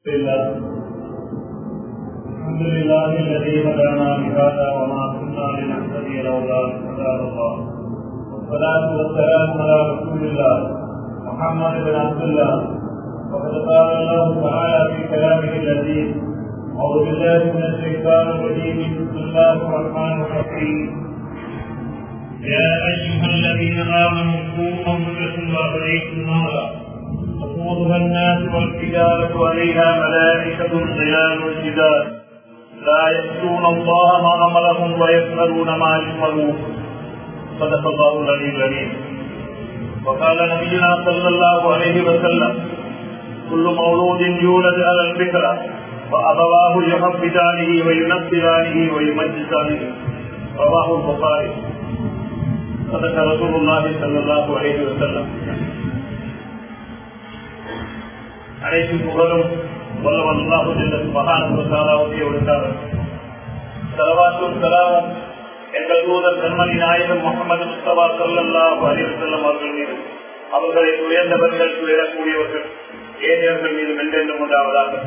لله الحمد لله الذي هدانا لهذا وما كنا لنهتدي لولا ان هدانا الله والصلاة والسلام على رسول الله محمد بن عبد الله وقد قال الله تعالى في كلامه اللذيذ أعوذ بالله من الشيطان الرجيم بسم الله الرحمن الرحيم يا أيها الذين آمنوا قوا أنفسكم وأهليكم نارا وقودها الناس والحجارة عليها ملائكة غلال شداد لا يأتون الله ما أمرهم ويفعلون ما يؤمرون صدق الله العلي العليم وقال نبينا صلى الله عليه وسلم كل مولود يولد على الفطرة وأبواه يحفظانه وينصرانه ويمجسانه رواه البخاري صدق رسول الله صلى الله عليه وسلم அனைத்து புகழும் வல்லவன் அல்லாஹு ஜல்ல சுபஹானஹு வ தஆலாவுடைய ஒருத்தார் ஸலவாத்தும் ஸலாமும் எங்கள் தூதர் கண்மணி நாயகம் முகமது முஸ்தபா ஸல்லல்லாஹு அலைஹி வஸல்லம் அவர்கள் மீது அவர்களை உயர்ந்தவர்கள் துயரக்கூடியவர்கள் ஏழையர்கள் மீது மென்றென்றும் உண்டாவதாக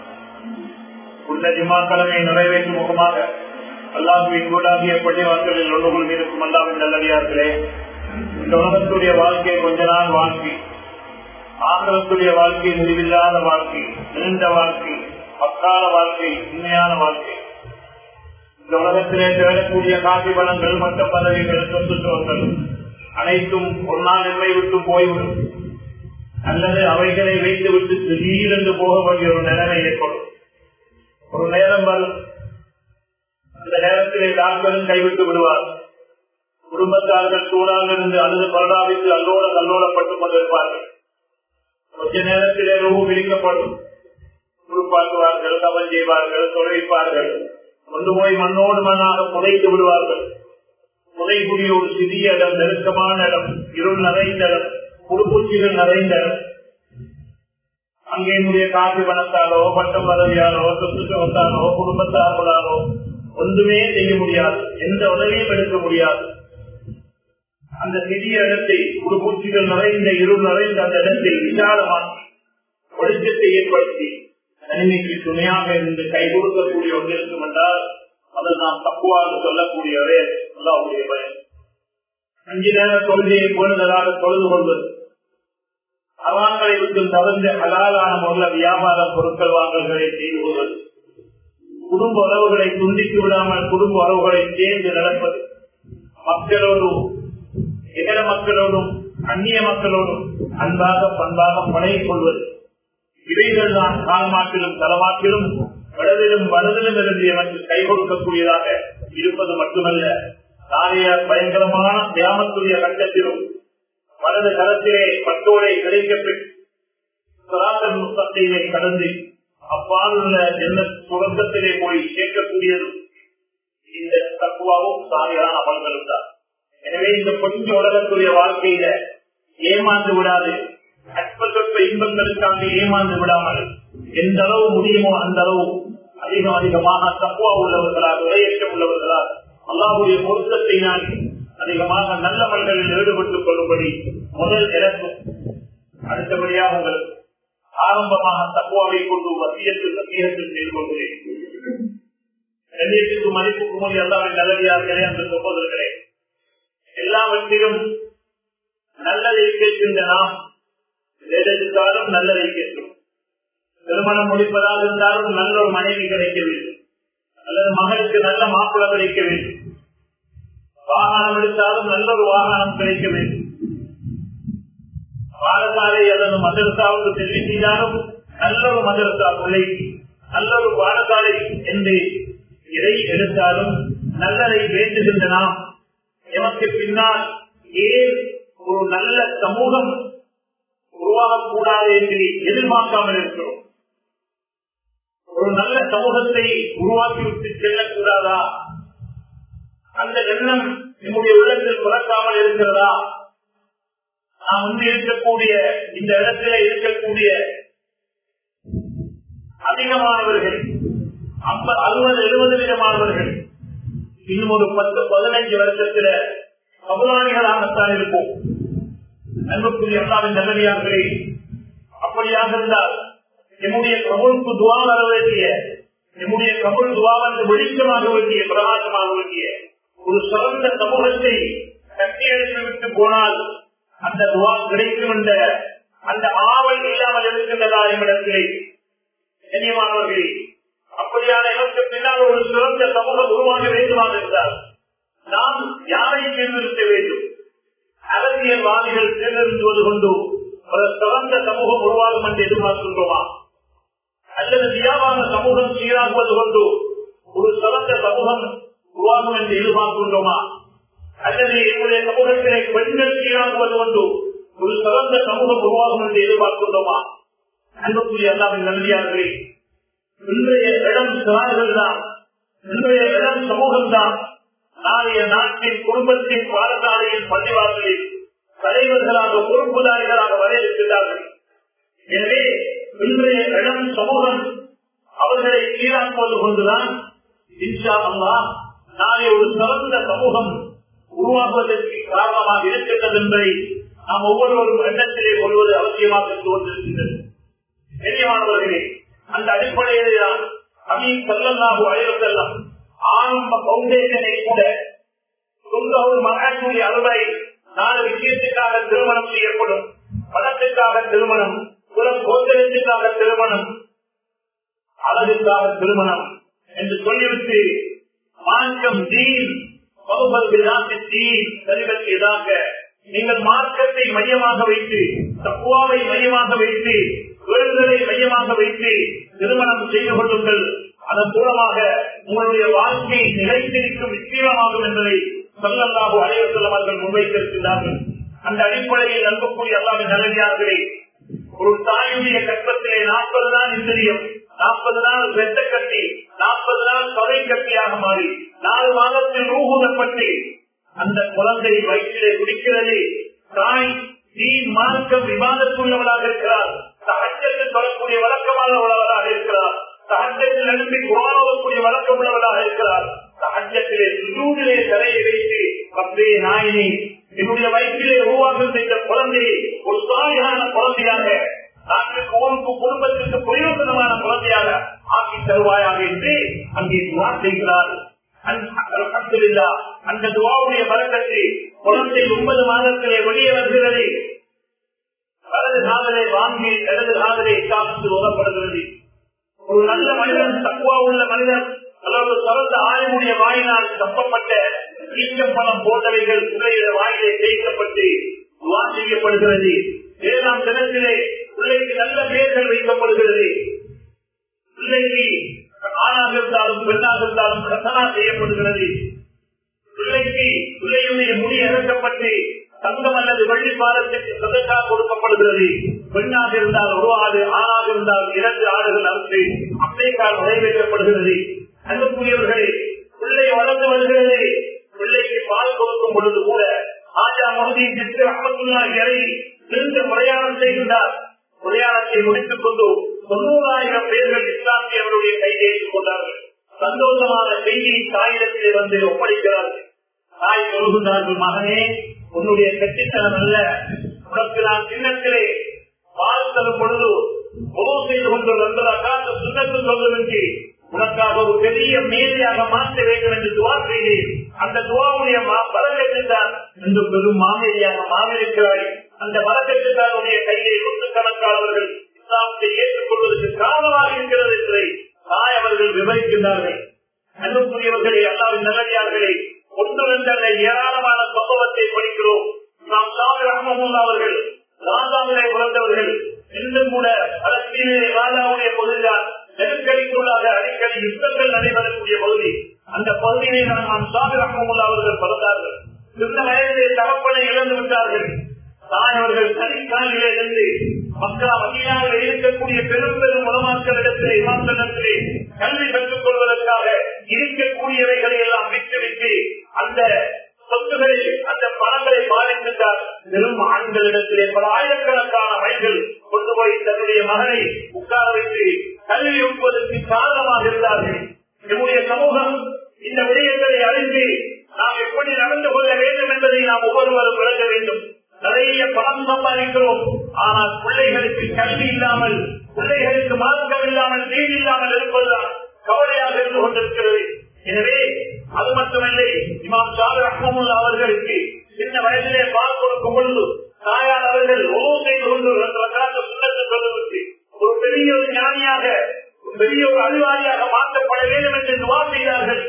உள்ள ஜிமாக்களமை நிறைவேற்றும் முகமாக அல்லாஹுவின் கூடாகிய பள்ளிவாசலில் ஒன்றுகள் மீதுக்கும் அல்லாவின் நல்லடியார்களே இந்த உலகத்துடைய வாழ்க்கையை கொஞ்ச நாள் வாழ்க்கை ஆங்கிலத்துடைய வாழ்க்கை முடிவில்லாத வாழ்க்கை நீண்ட வாழ்க்கை பக்கால வாழ்க்கை உண்மையான வாழ்க்கை இந்த உலகத்திலே தேடக்கூடிய காட்சி பலங்கள் மற்ற பதவிகள் சொத்துக்கள் அனைத்தும் ஒரு நாள் எம்மை விட்டு போய்விடும் அல்லது அவைகளை வைத்து விட்டு திடீரென்று போக வேண்டிய ஒரு நிலைமை ஏற்படும் ஒரு நேரம் வரும் அந்த நேரத்திலே டாக்டரும் கைவிட்டு விடுவார் குடும்பத்தார்கள் சூழாக இருந்து அழுது பரடாவித்து அல்லோட கல்லோடப்பட்டுக் கொண்டிருப்பார்கள் கொஞ்ச நேரத்திலே ரூபு விரிக்கப்படும் குறுப்பாக்குவார்கள் கவல் செய்வார்கள் தொலைவிப்பார்கள் கொண்டு போய் மண்ணோடு மண்ணாக புதைத்து விடுவார்கள் புதைக்குரிய ஒரு சிறிய இடம் நெருக்கமான இடம் இருள் நிறைந்த இடம் குறுப்பூச்சிகள் நிறைந்த இடம் அங்கே என்னுடைய காசு பணத்தாலோ பட்டம் பதவியாலோ சொத்து வந்தாலோ குடும்பத்தார்களாலோ ஒன்றுமே செய்ய முடியாது எந்த உதவியும் எடுக்க முடியாது அந்த சிறிய இடத்தை ஒரு பூச்சிகள் நிறைந்த இருள் நிறைந்த அந்த இடத்தை விசாலமாக்கி ஒழுக்கத்தை ஏற்படுத்தி தனிமைக்கு துணையாக இருந்து கை கொடுக்கக்கூடிய ஒன்று இருக்கும் என்றால் அது நாம் தப்புவாக சொல்லக்கூடியவரே அல்லாவுடைய பயன் அஞ்சு நேர தொழுகையை போனதாக தொழுது கொள்வது அவாங்களை விட்டு தவிர்ந்த அலாலான முறையில் வியாபார பொருட்கள் வாங்கல்களை செய்து கொள்வது குடும்ப உறவுகளை துண்டித்து விடாமல் குடும்ப உறவுகளை சேர்ந்து நடப்பது மக்களோடு இதர மக்களோடும் அந்நிய மக்களோடும் அன்பாக பண்பாக பழகிக் கொள்வது இவைகள் தான் கால்மாட்டிலும் தலமாட்டிலும் வடதிலும் வலதிலும் இருந்து எனக்கு கை கொடுக்கக்கூடியதாக இருப்பது மட்டுமல்ல நாளைய பயங்கரமான கிராமத்துடைய கட்டத்திலும் வலது கரத்திலே பட்டோலை கிடைக்கப்பட்டு முத்தத்தையிலே கடந்து அப்பால் உள்ள என்ன சுரங்கத்திலே போய் சேர்க்கக்கூடியது இந்த தக்குவாவும் சாலையான அமல்களும் தான் எனவே இந்த கொஞ்ச உலகத்துடைய வாழ்க்கையில ஏமாந்து விடாது அற்பத்தொற்ப இன்பங்களுக்காக ஏமாந்து விடாமல் எந்த அளவு முடியுமோ அந்த அளவு அதிகம் அதிகமாக தப்புவா உள்ளவர்களால் விளையேற்றம் உள்ளவர்களால் அல்லாவுடைய பொருத்தத்தை நான் அதிகமாக நல்லவர்களில் ஈடுபட்டுக் கொள்ளும்படி முதல் இறக்கும் அடுத்தபடியாக உங்கள் ஆரம்பமாக தக்குவாவை கொண்டு வசியத்தில் சத்தியத்தில் செய்து கொள்கிறேன் மதிப்புக்கு மொழி அல்லாவின் நல்லடியார்களே என்று சொல்வதற்கிறே எல்லாவற்றிலும் நல்லதை கேட்கின்ற நாம் வேலைத்தாலும் நல்லதை கேட்கும் திருமணம் முடிப்பதாக இருந்தாலும் நல்ல ஒரு மனைவி கிடைக்க வேண்டும் அல்லது மகளுக்கு நல்ல மாப்பிள கிடைக்க வேண்டும் வாகனம் எடுத்தாலும் நல்ல ஒரு வாகனம் கிடைக்க வேண்டும் பாடசாலை அல்லது மதரசாவுக்கு செல்வி செய்தாலும் நல்ல ஒரு மதரசா பிள்ளைக்கு நல்ல ஒரு பாடசாலை என்று எதை எடுத்தாலும் நல்லதை வேண்டுகின்ற நாம் எமக்கு பின்னால் ஏன் ஒரு நல்ல சமூகம் உருவாகக்கூடாது என்று எதிர்பார்க்காமல் இருக்கிறோம் ஒரு நல்ல சமூகத்தை உருவாக்கிவிட்டு செல்லக்கூடாதா அந்த எண்ணம் நம்முடைய உள்ளத்தில் பிறக்காமல் இருக்கிறதா நாம் வந்து இருக்கக்கூடிய இந்த இடத்துல இருக்கக்கூடிய அதிகமானவர்கள் ஐம்பது அறுபது எழுபது விதமானவர்கள் இன்னும் ஒரு பத்து பதினைஞ்சு வருஷத்துல கபலாளிகளாகத்தான் இருப்போம் அன்புக்குரிய அல்லாவின் நல்லடியார்களே அப்படியாக இருந்தால் நம்முடைய கபலுக்கு துவா வர வேண்டிய நம்முடைய கபல் துவா வந்து வெளிச்சமாக வேண்டிய பிரகாசமாக வேண்டிய ஒரு சிறந்த சமூகத்தை கட்டியெடுத்து விட்டு போனால் அந்த துவா கிடைக்கும் என்ற அந்த ஆவல் இல்லாமல் இருக்கின்றதா என்னிடத்திலே கண்ணியமானவர்களே அப்படியான எனக்கு பின்னால் ஒரு சிறந்த சமூகம் உருவாக வேண்டுமாக இருந்தால் நாம் யாரை தேர்ந்தெடுக்க வேண்டும் அரசியல்வாதிகள் தேர்ந்தெடுத்துவது கொண்டு ஒரு சிறந்த சமூகம் உருவாகும் என்று எதிர்பார்க்கின்றோமா அல்லது வியாபார சமூகம் சீராகுவது கொண்டு ஒரு சிறந்த சமூகம் உருவாகும் என்று எதிர்பார்க்கின்றோமா அல்லது என்னுடைய சமூகத்திலே பெண்கள் சீராகுவது கொண்டு ஒரு சிறந்த சமூகம் உருவாகும் என்று எதிர்பார்க்கின்றோமா அன்புக்குரிய அல்லாவின் நன்றியார்களே இன்றைய இடம் சிறார்கள் தான் இன்றைய இடம் சமூகம் தான் நாளைய நாட்டின் குடும்பத்தின் பாடசாலையின் பள்ளிவாசலில் தலைவர்களாக பொறுப்புதாரிகளாக வர இருக்கிறார்கள் எனவே இன்றைய இடம் சமூகம் அவர்களை சீராக்குவது கொண்டுதான் இன்ஷா அல்லா நாளை ஒரு சிறந்த சமூகம் உருவாக்குவதற்கு காரணமாக இருக்கின்றது என்பதை நாம் ஒவ்வொருவரும் எண்ணத்திலே கொள்வது அவசியமாக தோன்றிருக்கின்றது கண்ணியமானவர்களே அந்த அடிப்படையிலே தான் அமீன் செல்லல்லாஹு அழைவதெல்லாம் ஆரம்ப பவுண்டேஷனை கூட சொந்த மகாசூரிய அறுவை நாலு விஷயத்துக்காக திருமணம் செய்யப்படும் பணத்துக்காக திருமணம் குலம் கோத்திரத்துக்காக திருமணம் அழகுக்காக திருமணம் என்று சொல்லிவிட்டு மார்க்கம் தீன் சரிவற்றியதாக நீங்கள் மார்க்கத்தை மையமாக வைத்து தப்புவாவை மையமாக வைத்து தொழில்களை மையமாக வைத்து திருமணம் செய்து கொள்ளுங்கள் அதன் மூலமாக உங்களுடைய வாழ்க்கை நிலைத்திருக்கும் நிச்சயமாகும் என்பதை சொல்லல்லாக அனைவரும் அவர்கள் முன்வைத்திருக்கிறார்கள் அந்த அடிப்படையில் நம்பக்கூடிய அல்லாவின் நல்லடியார்களே ஒரு தாயுடைய கற்பத்திலே நாற்பது நாள் இந்திரியம் நாற்பது நாள் வெட்ட கட்டி நாற்பது நாள் தொலை கட்டியாக மாறி நாலு மாதத்தில் ரூபூதப்பட்டு அந்த குழந்தை வயிற்றிலே குடிக்கிறது தாய் தீ மார்க்கம் விவாதத்துள்ளவளாக இருக்கிறார் சகஜத்தில் சொல்லக்கூடிய வழக்கமானவளாக இருக்கிறார் சகஜத்தில் எழுப்பி குரானோதக்கூடிய வழக்கம் உள்ளவளாக இருக்கிறார் சகஜத்திலே சுஜூதிலே தலையை வைத்து பத்தே நாயினி என்னுடைய வயிற்றிலே உருவாக்கம் செய்த குழந்தையை ஒரு சாயான குழந்தையாக நாட்டுக்கு ஊருக்கு குடும்பத்திற்கு பிரயோஜனமான குழந்தையாக ஆக்கி தருவாயாக என்று அங்கே துவா செய்கிறார் அந்த துவாவுடைய வழக்கத்தை குழந்தை ஒன்பது மாதத்திலே வெளியே வருகிறது வலது காதலை வாங்கி இடது காதலை காப்பிட்டு ஓதப்படுகிறது ஒரு நல்ல மனிதன் தக்குவா உள்ள மனிதன் அல்லது சிறந்த ஆயுடைய வாயினால் தப்பப்பட்ட ஈச்சப்பணம் போன்றவைகள் பிள்ளைய வாயிலே தேய்க்கப்பட்டு துவா செய்யப்படுகிறது ஏழாம் தினத்திலே பிள்ளைக்கு நல்ல பெயர்கள் வைக்கப்படுகிறது பிள்ளைக்கு ஆணாக இருந்தாலும் பெண்ணாக இருந்தாலும் கசனா செய்யப்படுகிறது பிள்ளைக்கு பிள்ளையுடைய முடி இறக்கப்பட்டு தங்கம் அல்லது வெள்ளி பாதத்துக்கு சதக்கா கொடுக்கப்படுகிறது பெண்ணாக இருந்தால் ஒரு ஆடு ஆணாக இருந்தால் இரண்டு ஆடுகள் அறுத்து அப்ளைக்கால் நிறைவேற்றப்படுகிறது அன்புக்குரியவர்களே பிள்ளை வளர்ந்து வருகிறது பிள்ளைக்கு பால் கொடுக்கும் பொழுது கூட ஆஜா மகுதிக்கு அம்மத்துல்லா இறை இருந்து பிரயாணம் செய்கின்றார் பிரயாணத்தை முடித்துக் கொண்டு தொண்ணூறாயிரம் பேர்கள் இஸ்லாமியவருடைய கையை ஏற்றுக் கொண்டார்கள் சந்தோஷமான செய்தியை தாயிடத்திலே வந்து ஒப்படைக்கிறார்கள் தாய் சொல்கின்றார்கள் மகனே உன்னுடைய கட்டித்தனம் அல்ல உனக்கு நான் சின்னத்திலே பால் தரும் பொழுது உதவு செய்து கொண்டு வந்ததற்காக சுண்ணத்து சொல்லுவதற்கு உனக்காக ஒரு பெரிய மேதையாக மாற்ற வேண்டும் என்று துவா செய்தேன் அந்த துவாவுடைய பலகத்தில்தான் இன்று பெரும் மாமேதியாக மாறியிருக்கிறாய் அந்த பலகத்திற்காருடைய கையை நூற்றுக்கணக்கானவர்கள் இஸ்லாமத்தை ஏற்றுக்கொள்வதற்கு காரணமாக இருக்கிறது என்பதை தாய் அவர்கள் விவரிக்கின்றார்கள் அன்புக்குரியவர்களே அல்லாவின் நல்லடியார்களே ஒன்று ரெண்டல்ல ஏராளமான சம்பவத்தை படிக்கிறோம் நாம் சாமி ரஹமுல்லா அவர்கள் ராஜாவிலே பிறந்தவர்கள் இன்னும் கூட பலஸ்தீனே ராஜாவுடைய பகுதிதான் நெருக்கடிக்குள்ளாக அடிக்கடி யுத்தங்கள் நடைபெறக்கூடிய பகுதி அந்த பகுதியிலே நாம் சாமி ரஹமுல்லா அவர்கள் பிறந்தார்கள் சின்ன வயதிலே தகப்பனை இழந்து விட்டார்கள் தாய் அவர்கள் தனிக்காலிலே இருந்து மக்கா மதியாவில் இருக்கக்கூடிய பெரும் பெரும் உலமாக்களிடத்திலே இமாக்களிடத்திலே கல்வி பெற்றுக் கொள்வதற்காக இருக்கக்கூடியவைகளை எல்லாம் விட்டுவிட்டு அந்த சொத்துக்களை அந்த பணங்களை பாதிக்கின்றார் பெரும் ஆண்களிடத்திலே பல ஆயிரக்கணக்கான வயல்கள் கொண்டு போய் தன்னுடைய மகனை உட்கார வைத்து கல்வி ஒப்புவதற்கு காரணமாக இருந்தார்கள் நம்முடைய சமூகம் இந்த விடயங்களை அறிந்து நாம் எப்படி நடந்து கொள்ள வேண்டும் என்பதை நாம் ஒவ்வொருவரும் விளக்க வேண்டும் நிறைய பணம் சம்பாதிக்கிறோம் ஆனால் பிள்ளைகளுக்கு கல்வி இல்லாமல் பிள்ளைகளுக்கு மார்க்க தண்ணீர் இல்லாமல் இருப்பதுதான் கவலையாக இருந்து கொண்டிருக்கிறது எனவே அது மட்டுமல்லை இமாம் ஷாபி ரஹ்மமுல்லா அவர்களுக்கு சின்ன வயதிலே பால் கொடுக்கும் பொழுது தாயார் அவர்கள் ஒவ்வொரு செய்து கொண்டு ரெண்டு ரகாத்த சுண்ணத்தை சொல்லுவதற்கு ஒரு பெரிய ஒரு ஞானியாக ஒரு பெரிய ஒரு அறிவாளியாக மாற்றப்பட வேண்டும் என்று துவா செய்தார்கள்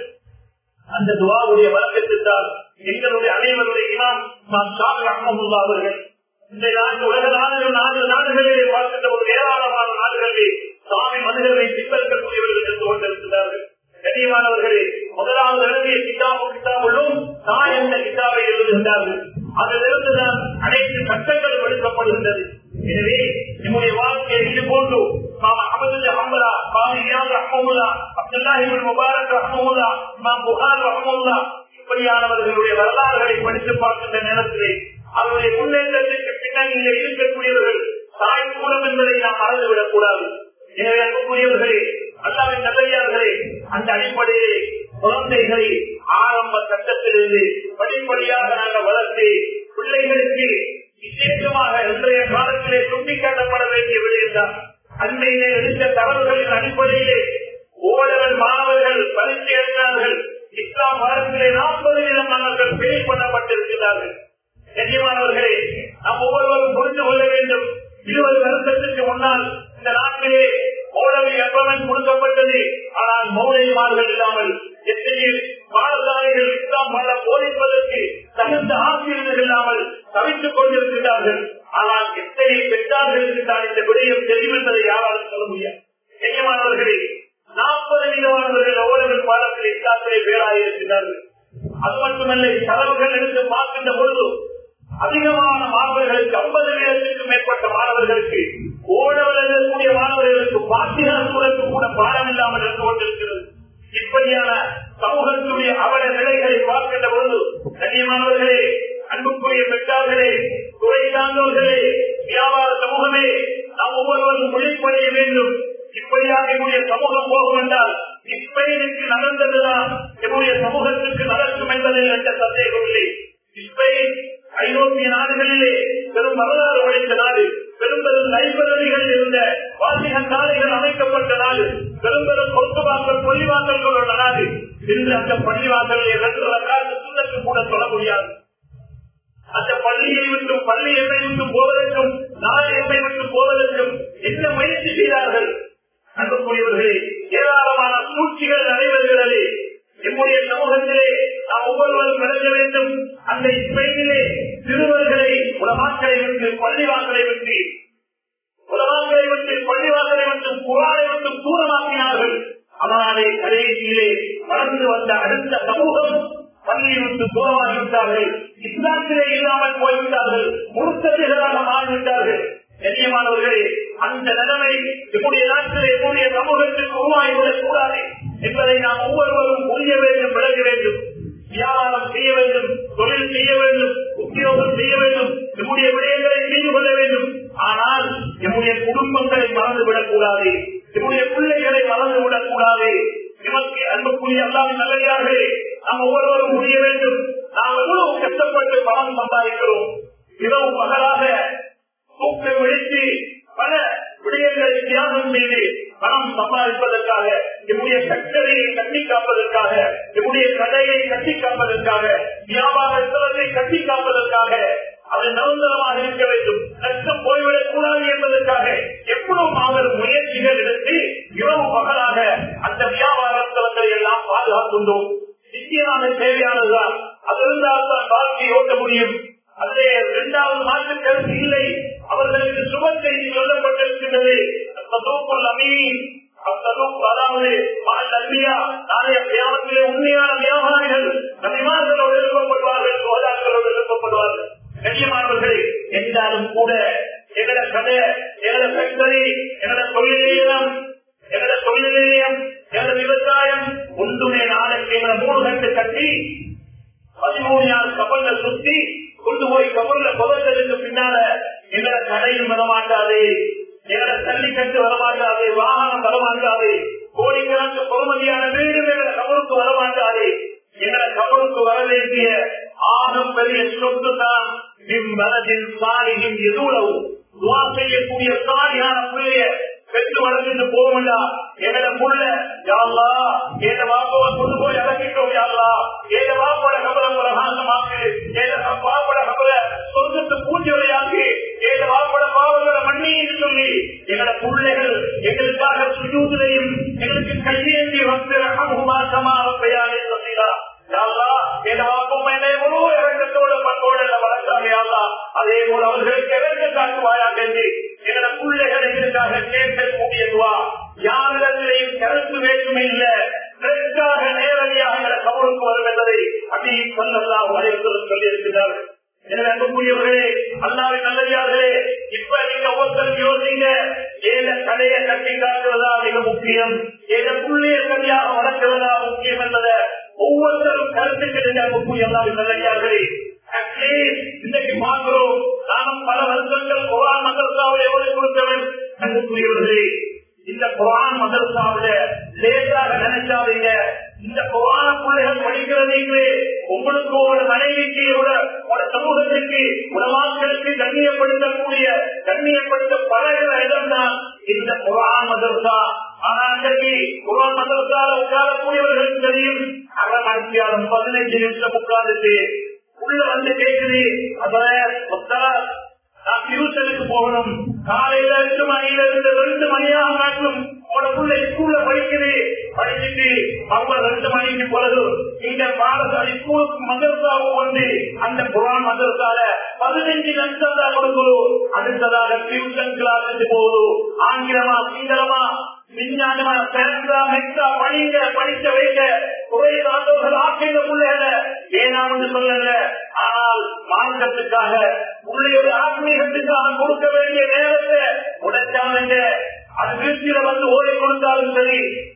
அந்த துவாவுடைய வழக்கத்தில்தான் எங்களுடைய அனைவருடைய இமாம் இமாம் ஷாபி ரஹ்மமுல்லா அவர்கள் இந்த நாட்டு உலக நாடுகள் நாடு நாடுகளிலே பார்க்கின்ற ஒரு ஏராளமான நாடுகளிலே சாமி மனிதர்களை பின்பற்றக்கூடியவர்கள் என்று கொண்டிருக்கிறார்கள் கண்ணியமானவர்களே முதலாவது எழுதிய கிதாபு கிதாபுள்ளும் தான் என்ற கிதாபை எழுதுகின்றார்கள் அதிலிருந்துதான் அனைத்து சட்டங்கள் எடுக்கப்படுகின்றது எனவே நம்முடைய வாழ்க்கையை இது போன்று மாமா அகமது அஹமதா மாமி ரியாத் ரஹமுல்லா அப்துல்லாஹிபின் முபாரக் ரஹமுல்லா மாம் புகார் ரஹமுல்லா இப்படியானவர்களுடைய வரலாறுகளை படித்து பார்க்கின்ற நேரத்திலே அவருடைய முன்னேற்றத்திற்கு பின்னணியிலே இருக்கக்கூடியவர்கள் தாய் கூடம் என்பதை நாம் மறந்துவிடக் கூடாது எனவே அன்புக்குரியவர்களே அல்லாவின் நல்லையார்களே அந்த அடிப்படையிலே குழந்தைகளை ஆரம்ப கட்டத்திலிருந்து படிப்படியாக நாங்கள் வளர்த்து பிள்ளைகளுக்கு விசேஷமாக இன்றைய காலத்திலே சுட்டிக்காட்டப்பட வேண்டிய விடயம்தான் அண்மையிலே எடுத்த தகவல்களின் அடிப்படையிலே ஓடவன் மாணவர்கள் பரிசு எழுதினார்கள் இஸ்லாம் வாரத்திலே நாற்பது வீதம் மாணவர்கள் பெயில் பண்ணப்பட்டிருக்கிறார்கள் கண்ணியமானவர்களே நாம் ஒவ்வொருவரும் புரிந்து கொள்ள வேண்டும் இருபது வருஷத்துக்கு முன்னால் இந்த நாட்டிலே மௌலவி கவர்மெண்ட் கொடுக்கப்பட்டது ஆனால் மௌலிமார்கள் இல்லாமல் எத்தனை பாடசாலைகள் இஸ்லாம் பல போதிப்பதற்கு தகுந்த ஆசிரியர்கள் இல்லாமல் தவித்துக் கொண்டிருக்கிறார்கள் ஆனால் எத்தனை பெற்றார்களுக்கு தான் இந்த விடயம் தெரியும் என்பதை யாராலும் சொல்ல முடியாது கண்ணியமானவர்களே நாற்பது விதமானவர்கள் ஓரங்கள் பாடத்தில் இஸ்லாத்திலே பேராக இருக்கிறார்கள் அது மட்டுமல்ல செலவுகள் எடுத்து பார்க்கின்ற பொழுது அதிகமான மாணவர்களுக்கு ஐம்பது வீதத்துக்கும் மேற்பட்ட மாணவர்களுக்கு ஓடவர் எழுதக்கூடிய மாணவர்களுக்கு பாத்திரத்துக்கு கூட பாடம் இல்லாமல் இருந்து கொண்டிருக்கிறது இப்படியான சமூகத்துடைய அவல நிலைகளை பார்க்கின்ற பொழுது கண்ணியமானவர்களே அன்புக்குரிய பெற்றார்களே துறை சார்ந்தவர்களே வியாபார சமூகமே நாம் ஒவ்வொருவரும் விழிப்படைய வேண்டும் இப்படியாக என்னுடைய சமூகம் போகும் என்றால் இஸ்பெயினுக்கு நடந்ததுதான் என்னுடைய சமூகத்திற்கு நடக்கும் என்பதில் எந்த சந்தேகம் இல்லை இஸ்பெயின் ஐரோப்பிய நாடுகளிலே பெரும் வரலாறு உழைத்த நாடு பெரும் பெரும் லைப்ரரிகள் இருந்த வாசிக சாலைகள் அமைக்கப்பட்ட நாடு பெரும் பெரும் பொறுத்துவாக்கள் பொலிவாக்கல்கள் உள்ள நாடு இன்று அந்த பள்ளிவாசலில் இரண்டு காலத்து சுண்ணத்து கூட சொல்ல முடியாது அந்த பள்ளியை விட்டும் பள்ளி எம்மை விட்டும் போவதற்கும் நாடு எம்மை விட்டும் போவதற்கும் என்ன முயற்சி செய்தார்கள் அன்புக்குரியவர்களே ஏராளமான சூழ்ச்சிகள் நடைபெறுகிறது நம்முடைய சமூகத்திலே நாம் ஒவ்வொருவரும் விளங்க வேண்டும் அந்த ஸ்பெயினிலே சிறுவர்களை உலமாக்களை விட்டு பள்ளிவாசலை விட்டு உலமாக்களை விட்டு பள்ளிவாசலை விட்டு குரானை விட்டு தூரமாக்கினார்கள் அதனாலே கடைசியிலே வளர்ந்து வந்த அடுத்த சமூகம் பள்ளியை விட்டு தூரமாகிவிட்டார்கள் இஸ்லாத்திலே இல்லாமல் போய்விட்டார்கள் முழுத்ததிகளாக மாறிவிட்டார்கள் கண்ணியமானவர்களே அந்த நிலைமை நம்முடைய நாட்டில் என்னுடைய சமூகத்திற்கு உருவாகிவிடக் கூடாது என்பதை நாம் ஒவ்வொருவரும் புரிய வேண்டும் விளங்க வேண்டும் வியாபாரம் செய்ய வேண்டும் தொழில் செய்ய வேண்டும் உத்தியோகம் செய்ய வேண்டும் நம்முடைய விடயங்களை செய்து கொள்ள வேண்டும் ஆனால் நம்முடைய குடும்பங்களை மறந்துவிடக் கூடாது நம்முடைய பிள்ளைகளை மறந்துவிடக் கூடாது நமக்கு அன்புக்குரிய எல்லாம் நல்லதாகவே நாம் ஒவ்வொருவரும் புரிய வேண்டும் நாம் எவ்வளவு கஷ்டப்பட்டு பணம் சம்பாதிக்கிறோம் இரவு பகலாக தூக்கம் விழித்து பல விடயங்களை தியாகம் செய்து பணம் சம்பாதிப்பதற்காக நம்முடைய சக்கரையை கட்டி காப்பதற்காக நம்முடைய கடையை கட்டி காப்பதற்காக வியாபார ஸ்தலத்தை கட்டி காப்பதற்காக அது நிரந்தரமாக இருக்க வேண்டும் நஷ்டம் போய்விடக் கூடாது என்பதற்காக எவ்வளவு மாபெரும் முயற்சிகள் எடுத்து இரவு பகலாக அந்த வியாபார ஸ்தலங்களை எல்லாம் பாதுகாக்கின்றோம் நிச்சயமாக தேவையானதுதான் அது இருந்தால் தான் வாழ்க்கையை ஓட்ட முடியும் அதிலே இரண்டாவது மாற்று கருத்து இல்லை அவர்களுக்கு சுப செய்தி சொல்லப்பட்டிருக்கின்றது அமீன் அதாவது அல்பியா நாளைய கிராமத்திலே உண்மையான வியாபாரிகள் நபிமார்களோடு எழுப்பப்படுவார்கள் சோதாக்களோடு எழுப்பப்படுவார்கள் கண்ணியமானவர்களே என்றாலும் கூட எங்கட கடை எங்கட ஃபேக்டரி எங்கட தொழில் நிலையம் எங்கட தொழில் நிலையம் எங்கட விவசாயம் ஒன்றுமே நாளைக்கு எங்கட மூணு கட்டு கட்டி பதிமூணு நாள் கப்பல்ல சுத்தி கொண்டு போய் கப்பல்ல புதத்ததுக்கு பின்னால எங்கட கடையில் வரமாட்டாது எங்கட தள்ளிக்கட்டு வரமாட்டாது வாகனம் வரமாட்டாது கோடிக்கணக்கு பொறுமதியான வீடு எங்கட கப்பலுக்கு வரமாட்டாது எங்கட கப்பலுக்கு வர வேண்டிய ஆணும் பெரிய சொத்து தான் இம்மனதில் சாரியின் எதுவுளவு துவா செய்யக்கூடிய சாரியான பிள்ளைய பெற்று வளர்ந்து போகண்டா என புள்ள யாழ்லா ஏத வாப்போவை கொண்டு போய் அடக்கிட்டோம் யாழ்லா ஏத வாப்போட கபல பிரகாசமாக்கு ஏத வாப்போட கபல சொர்க்கத்து பூஜை விளையாக்கு ஏத வாப்போட பாவங்கள மண்ணின்னு சொல்லி எங்களோட பிள்ளைகள் எங்களுக்காக சுஜூதிலையும் எங்களுக்கு கையேந்தி வந்து ரகமுமா சமாரப்பையானே சொல்லிடா அதே போல அவர்களுக்கு இறந்து காட்டுவாயாக என்று எங்களோட பிள்ளைகள் எங்களுக்காக கேட்கக்கூடியதுவா யாரிடத்திலையும் கருத்து வேற்றுமை இல்ல இதற்காக நேரடியாக எங்களை கவலுக்கு வரும் என்பதை அப்படி சொல்லலாம் வரையத்தில் சொல்லி இருக்கிறார்கள் எனவே அன்புக்குரியவர்களே அல்லாவின் நல்லதார்களே இப்ப நீங்க ஒவ்வொருத்தரும் யோசிங்க ஏத கடையை கட்டி காட்டுவதா மிக முக்கியம் ஏத புள்ளிய சரியாக வளர்க்குவதா முக்கியம் என்பதை ஒவ்வொருத்தரும் கருத்துக்கள் அன்புக்குரிய அல்லாவின் நல்லதார்களே இன்னைக்கு பார்க்கிறோம் நானும் பல வருஷங்கள் குரான் மதரசாவில் எவ்வளவு கொடுத்தவன் அன்புக்குரியவர்களே இந்த குரான் மதரசாவில லேசாக நினைச்சாதீங்க இந்த குரான பிள்ளைகள் படிக்கிறதீங்களே உங்களுக்கு ஒரு மனைவிக்கு ஒரு ஒரு சமூகத்திற்கு உலமாக்களுக்கு கண்ணியப்படுத்தக்கூடிய கண்ணியப்படுத்த பழகிற இடம் தான் இந்த குரான் மதரசா ஆனா அன்றைக்கு குரான் மதரசால உட்காரக்கூடியவர்களுக்கு தெரியும் அரை மணித்தியாலும் பதினைஞ்சு நிமிஷம் உட்கார்ந்துட்டு உள்ள வந்து கேக்குது அதான் நான் டியூஷனுக்கு போகணும் காலையில எட்டு மணியில இருந்து ரெண்டு மணியாக காட்டும் உனக்குள்ள ஸ்கூல்ல படிக்குது படிச்சுட்டு அவங்க ரெண்டு மணிக்கு பிறகு இந்த பாடசாலை ஸ்கூலுக்கு மதரசாவும் வந்து அந்த குரான் மதரசால பதினஞ்சு லட்சம் தான் கொடுக்கணும் அடுத்ததாக டியூஷன் கிளாஸுக்கு போகுது ஆங்கிலமா சீக்கிரமா விஞ்ஞானமா பேரா மெக்ஸா படிங்க படிக்க வைக்க குறை ஆண்டவர்கள் ஆக்கிய பிள்ளைகள ஏனாம் சொல்லல ஆனால் மார்க்கத்துக்காக பிள்ளையோட ஆத்மீகத்துக்காக கொடுக்க வேண்டிய நேரத்தை உடைச்சாங்க அது வீழ்ச்சியில வந்து ஓடி கொடுத்தாலும் சரி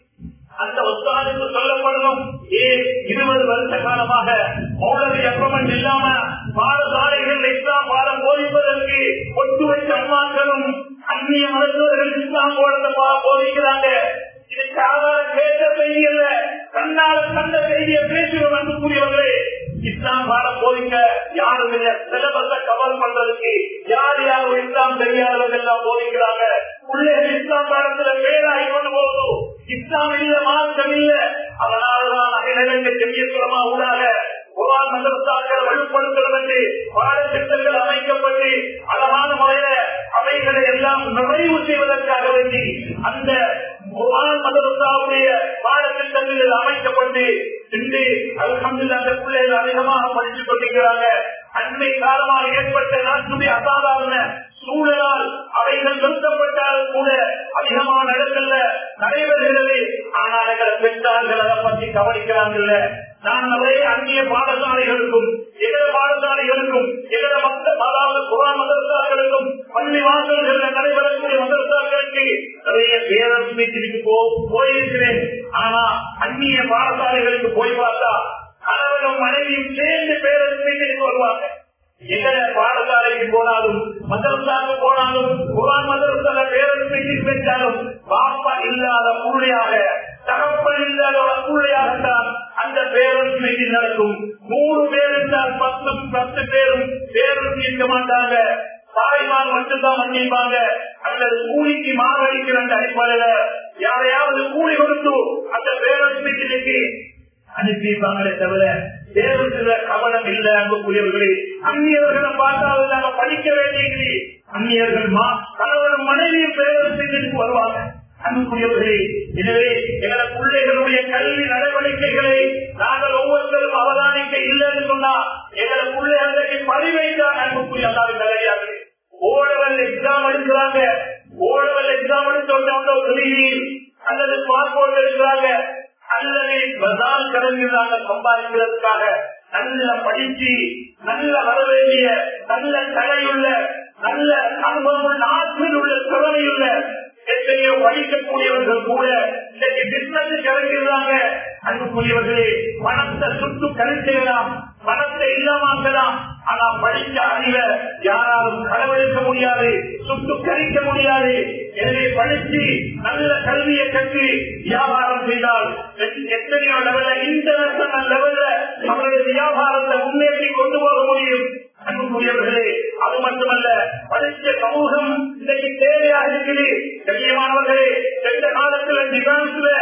அந்த ஒத்தாளுக்கு சொல்லப்படணும் ஏன் இருபது வருஷ காலமாக மௌலவி அப்ரமன் இல்லாம பாடசாலைகள் இஸ்லாம் பாடம் போதிப்பதற்கு ஒட்டு வச்ச அம்மாக்களும் அந்நிய மருத்துவர்கள் இஸ்லாம் போடத்தை போதிக்கிறாங்க இது சாதாரண கேட்ட செய்தி இல்ல கண்ணால கண்ட செய்தியை பேசுகிறோம் அன்புக்குரியவர்களே இஸ்லாம் பாடம் போதிக்க யாரும் இல்ல சிலபஸ கவர் பண்றதுக்கு யார் யார் இஸ்லாம் தெரியாதவர்கள் எல்லாம் போதிக்கிறாங்க பிள்ளைகள் இஸ்லாம் பாடத்துல பேராகி கொண்டு போகுது இஸ்லாம் இல்ல மார்க்கம் இல்ல அதனாலதான் அகிலங்க செவியத்துலமா ஊடாக குரான் மதரசாக்கள் வலுப்படுத்தணும் என்று பாடத்திட்டங்கள் அமைக்கப்பட்டு அழகான முறையில அவைகளை எல்லாம் நிறைவு செய்வதற்காக வேண்டி அந்த குரான் மதரசாவுடைய பாடத்திட்டங்களில் அமைக்கப்பட்டு இன்று அல்ஹம்து அந்த பிள்ளைகள் அதிகமாக படித்துக் கொண்டிருக்கிறாங்க அண்மை காலமாக ஏற்பட்ட நாட்டுடைய அசாதாரண சூழலால் அவைகள் நிறுத்தப்பட்டாலும் கூட அதிகமான இடங்கள்ல நடைபெறுகிறது ஆனால் எங்களை பெற்றார்கள் அதை பற்றி கவனிக்கிறாங்கல்ல நான் நிறைய அந்நிய பாடசாலைகளுக்கும் எதிர பாடசாலைகளுக்கும் எதிர மக்கள் அதாவது குரான் மதரசாக்களுக்கும் பள்ளி வாசல்கள் நடைபெறக்கூடிய மதரசாக்களுக்கு நிறைய பேரஸ்மீட்டிற்கு போயிருக்கிறேன் ஆனா அந்நிய பாடசாலைகளுக்கு போய் பார்த்தா கணவனும் மனைவியும் சேர்ந்து பேரஸ்மீட்டிற்கு வருவாங்க எங்கட பாடசாலைக்கு போனாலும் மதரசாக்கு போனாலும் குரான் மதரசால பேரஸ்மீட்டிற்கு வச்சாலும் பாப்பா இல்லாத புள்ளையாக தகப்பன் இல்லாத புள்ளையாகத்தான் அந்த பேரன்ஸ் மீட்டிங் நடக்கும் நூறு பேர் இருந்தால் பத்து பத்து பேரும் பேரன்ஸ் இருக்க மாட்டாங்க தாய்மார் மட்டும்தான் மன்னிப்பாங்க அல்லது கூலிக்கு மாரடிக்கிற அந்த அடிப்படையில யாரையாவது கூலி கொடுத்து அந்த பேரன்ஸ் மீட்டிங்கு அனுப்பிப்பாங்களே தவிர தேவத்துல கவனம் இல்ல அன்புக்குரியவர்களே அந்நியர்களை பார்த்தாலும் நாங்க படிக்க வேண்டியது அந்நியர்கள் மா கணவனும் மனைவியும் பேரரசுக்கு வருவாங்க அன்புக்குரியவர்களே எனவே எங்களோட பிள்ளைகளுடைய கல்வி நடவடிக்கைகளை நாங்கள் ஒவ்வொருத்தரும் அவதானிக்க இல்லைன்னு சொன்னா எங்களோட பிள்ளைகளுக்கு பரிவைதான் அன்புக்குரிய அல்லாவின் தலையாக ஓடவல் எக்ஸாம் எடுக்கிறாங்க ஓடவல் எக்ஸாம் எடுத்து அல்லது பாஸ்போர்ட் எடுக்கிறாங்க அல்லது பசால் கடன்கிறாங்க சம்பாதிக்கிறதுக்காக நல்ல படிச்சு நல்ல வரவேண்டிய நல்ல கலையுள்ள நல்ல அனுபவம் உள்ள ஆற்றல் உள்ள திறமையுள்ள எத்தனையோ படிக்கக்கூடியவர்கள் கூட இன்னைக்கு பிசினஸ் இறங்கிறாங்க அன்புக்குரியவர்களே பணத்தை சுட்டு கழிச்சிடலாம் பணத்தை இல்லாமக்கலாம் ஆனா படித்த அறிவை யாராலும் களவெடுக்க முடியாது சுட்டு கழிக்க முடியாது எனவே படிச்சு நல்ல கல்வியை கற்று வியாபாரம் செய்தால் எத்தனையோ லெவல்ல இன்டர்நேஷனல் லெவல்ல நம்மளுடைய வியாபாரத்தை முன்னேற்றி கொண்டு போக முடியும் அன்புக்குரியவர்களே அது மட்டுமல்ல படித்த சமூகம் இன்னைக்கு தேவையாக இருக்குது கண்ணியமானவர்களே சென்ற காலத்துல டிஃபென்ஸ்ல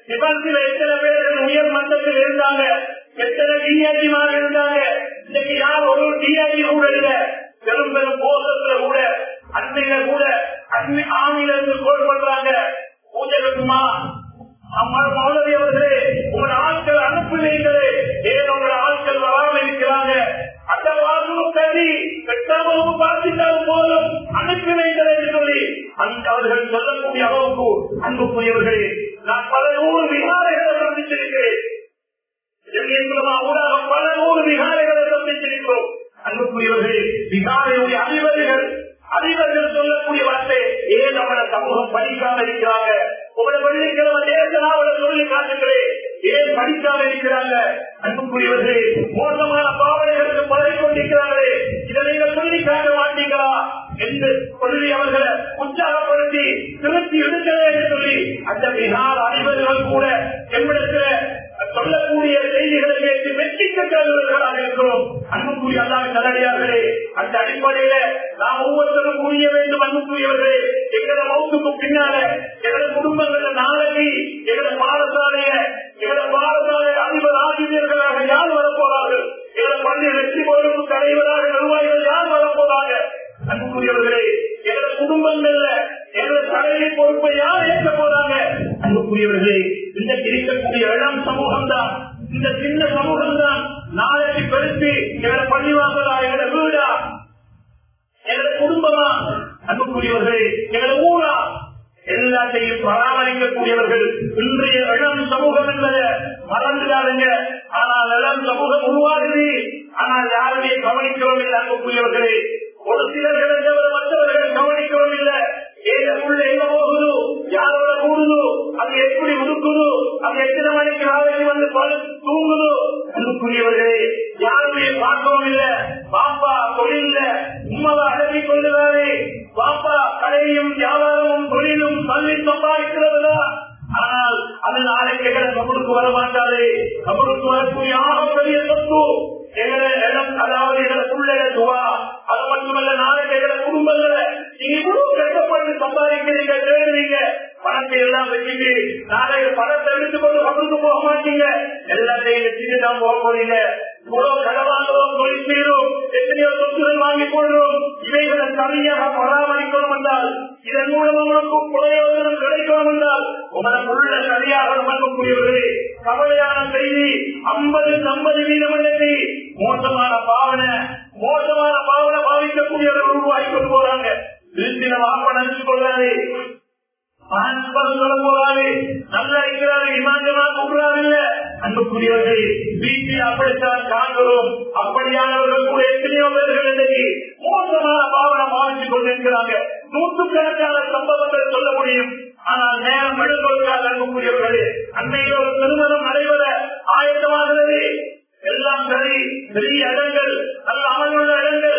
நிபந்தனை எத்தனை பேர்கள் உயர் மட்டத்தில் இருந்தாங்க எத்தனை டிஆர்ஜிமார் இருந்தாங்க இன்னைக்கு யார் ஒரு டிஆர்ஜி கூட இல்ல பெரும் பெரும் போசத்துல கூட அன்னையில கூட அன்னை ஆமில இருந்து கோல் பண்றாங்க பூஜகத்துமா மௌலவி அவர்களே உங்களோட ஆட்கள் அனுப்புவீங்களே ஏன் உங்களோட ஆட்கள் வராமல் இருக்கிறாங்க அந்த வாசலும் சரி எட்டாவது பார்த்துட்டாலும் போதும் அனுப்பி வைங்கள் என்று சொல்லி அந்த அவர்கள் சொல்லக்கூடிய அளவுக்கு அன்புக்குரியவர்களே நான் பல நூறு விகாரைகளை சந்திச்சிருக்கிறேன் ஊடாக பல நூறு விகாரைகளை சந்திச்சிருக்கிறோம் அன்புக்குரியவர்களே விகாரையுடைய அதிபதிகள் அதிபர்கள் சொல்லக்கூடிய வார்த்தை ஏன் நம்மள சமூகம் படிக்காம இருக்கிறாங்க உங்களை வெள்ளிக்கிழமை தேசனாவோட சொல்லி காட்டுங்களே ஏன் படிக்காம இருக்கிறாங்க அன்புக்குரியவர்களே மோசமான பாவனைகளுக்கு பழகி கொண்டிருக்கிறார்களே இதை நீங்கள் சொல்லி காட்ட மாட்டீங்களா என்று சொல்லி அவர்களை உற்சாகப்படுத்தி திருத்தி எடுக்கவே என்று சொல்லி அந்த விகார அதிபர்கள் கூட எம்மிடத்தில் சொல்லக்கூடிய செய்திகளை கேட்டு வெற்றிக்க கருவர்களாக இருக்கிறோம் அன்புக்குரிய அல்லாத நல்லடியார்களே அந்த அடிப்படையில நாம் ஒவ்வொருத்தரும் புரிய வேண்டும் அன்புக்குரியவர்களே எங்களோட மௌத்துக்கு பின்னால எங்களோட குடும்பங்கள நாளைக்கு எங்களோட பாடசாலைய எங்களோட பாடசாலை அதிபர் ஆசிரியர்களாக யார் வரப்போறார்கள் எங்களோட பள்ளி வெற்றி பொறுப்பு தலைவராக நிர்வாகிகள் யார் வரப்போறாங்க அன்புக்குரியவர்களே எங்களோட குடும்பங்கள்ல எங்களோட தலைமை பொறுப்பை யார் ஏற்க போறாங்க அன்புக்குரியவர்களே இந்த இருக்கக்கூடிய இளம் சமூகம் தான் இந்த சின்ன சமூகம் தான் நாளைக்கு பெருத்து எங்களோட பள்ளிவாசலா எங்களோட வீடா எங்களோட குடும்பமா அன்புக்குரியவர்களே எங்களோட ஊரா எல்லாத்தையும் பராமரிக்கக்கூடியவர்கள் இன்றைய இளம் சமூகம் என்பதை மறந்துடாதுங்க ஆனால் இளம் சமூகம் உருவாகுது ஆனால் யாருமே கவனிக்கவும் இல்லை அன்புக்குரியவர்களே ஒரு சிலர்களை தவிர மற்றவர்கள் கவனிக்கவும் இல்லை ஏழுக்குள்ள எங்க போகுது யாரோட கூடுது அது எப்படி உடுக்குது அது எத்தனை மணிக்கு நாளைக்கு வந்து படு தூங்குது அன்புக்குரியவர்களே யாருமே பார்க்கவும் இல்லை பாப்பா தொழில உண்மையை அடக்கி கொள்ளுகிறாரே பாப்பா கடையும் வியாபாரமும் தொழிலும் தள்ளி சம்பாதிக்கிறதுல ஆனால் அது நாளைக்கு எங்களை கபருக்கு வர மாட்டாது கபருக்கு வரக்கூடிய ஆக பெரிய சொத்து எங்களை இடம் அதாவது எங்களை பிள்ளைய துவா அது மட்டுமல்ல நாளைக்கு எங்களை குடும்பங்களை நீங்க இவ்வளவு கஷ்டப்பட்டு சம்பாதிக்கிறீங்க தேடுறீங்க பணத்தை எல்லாம் வச்சுட்டு நாளைக்கு பணத்தை எடுத்துக்கொண்டு கபருக்கு போக மாட்டீங்க எல்லாத்தையும் வச்சுட்டு தான் போக போறீங்க இவ்வளவு கடவாங்கிறோம் தொழில் செய்யறோம் எத்தனையோ சொத்துகள் வாங்கிக் கொள்றோம் இவைகளை சரியாக பராமரிக்கணும் என்றால் இதன் மூலம் உங்களுக்கு பிரயோஜனம் கிடைக்கணும் என்றால் உங்களுக்குள்ள சரியாக மன்மக்கூடியவர்களே கவலையான செய்தி ஐம்பது ஐம்பது வீதம் எண்ணி மோசமான பாவனை மோசமான பாவனை பாவிக்கக்கூடியவர்கள் உருவாக்கி கொண்டு போறாங்க வீட்டில வாப்ப நினைச்சு கொள்றாரு போறாரு நல்லா இருக்கிறாரு இமாஞ்சமா கூடுறாரு இல்ல அன்புக்குரியவர்கள் வீட்டில் அப்படித்தான் காண்கிறோம் அப்படியானவர்கள் கூட எத்தனையோ பேர்கள் இன்னைக்கு மோசமான பாவனை பாவித்துக் கொண்டிருக்கிறாங்க நூற்றுக்கணக்கான சம்பவங்கள் சொல்ல முடியும் ஆனால் நேரம் எடுப்பதற்காக அன்புக்குரியவர்களே அன்னையில் ஒரு திருமணம் நடைபெற ஆயத்தமாகிறது எல்லாம் சரி பெரிய இடங்கள் நல்ல அமலுள்ள இடங்கள்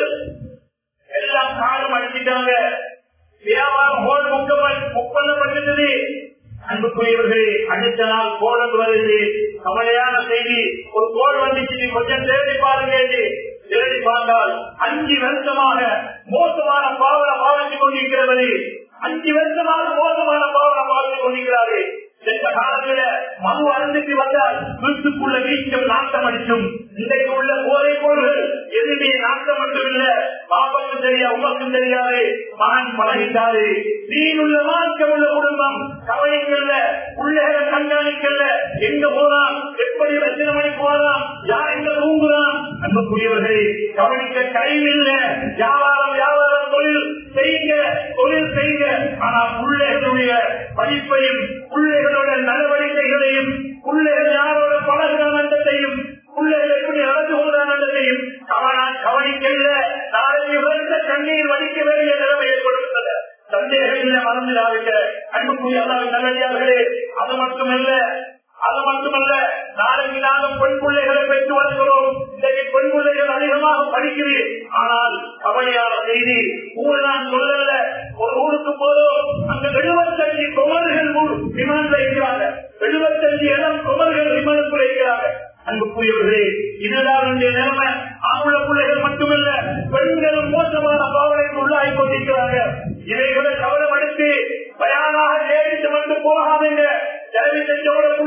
எல்லாம் காலம் அடிச்சிட்டாங்க வியாபாரம் ஹோல் ஒப்பந்தப்பட்டது அன்புக்குரியவர்களே அடுத்த நாள் கோலம் வருது கவலையான செய்தி ஒரு கோல் வந்துச்சு கொஞ்சம் தேடி பாருங்க தேடி பார்த்தால் அஞ்சு வருஷமாக மோசமான பாவனை பாவித்துக் கொண்டிருக்கிறது அஞ்சு வருஷமாக மோசமான பாவனை பாவித்துக் கொண்டிருக்கிறாரு சென்ற காலத்துல மது அருந்துக்கு வந்தால் வீட்டுக்குள்ள வீச்சம் நாட்டம் அடிக்கும் இன்றைக்கு உள்ள போதை பொருள்கள் எதுவுமே நாட்டம் மட்டும் இல்ல பாப்பாக்கும் தெரியா உமக்கும் தெரியாது மகன் பழகிட்டாரு நீனுள்ள மார்க்கம் உள்ள குடும்பம் கவனிக்கல்ல பிள்ளைகளை கண்காணிக்கல்ல எங்க போறான் எப்படி எத்தனை மணிக்கு போறான் யார் எங்க தூங்குறான் அன்புக்குரியவர்களே கவனிக்க கையில் வியாபாரம் வியாபாரம் தொழில் செய்யுங்க தொழில் செய்யுங்க ஆனா பிள்ளைகளுடைய படிப்பையும் பிள்ளைகளோட நடவடிக்கைகளையும் பிள்ளைகள் யாரோட பழகிறானத்தையும் பிள்ளைகள் எப்படி நடந்து கொள்றானத்தையும் கவனா கவனிக்கல நாளைக்கு விழுந்த கண்ணீர் வடிக்க வேண்டிய நிலைமை ஏற்படுகிறது சந்தேகம் இல்லை மறந்துடாதீங்க அன்புக்குரிய அல்லாவின் நல்லடியார்களே அது மட்டுமல்ல அது மட்டுமல்ல நாளைக்கு நாங்கள் பெண் பிள்ளைகளை பெற்று வருகிறோம் இன்றைக்கு பெண் பிள்ளைகள் அதிகமாக படிக்கிறேன் ஆனால் கவலையான செய்தி ஊர் நான் சொல்லல ஒரு ஊருக்கு போதும் அங்க எழுபத்தஞ்சு குமர்கள் விமானத்தில் இருக்கிறாங்க எழுபத்தஞ்சு இடம் குமர்கள் விமானத்தில் இருக்கிறாங்க அன்புக்குரியவர்களே இதுதான் என்னுடைய நிலைமை ஆம்பளை பிள்ளைகள் மட்டுமல்ல பெண்களும் மோசமான பாவனைக்கு உள்ளாகி கொண்டிருக்கிறாங்க இதை விட கவனம் எடுத்து பயானாக நேரிட்டு வந்து போகாதீங்க தேவை செஞ்சோட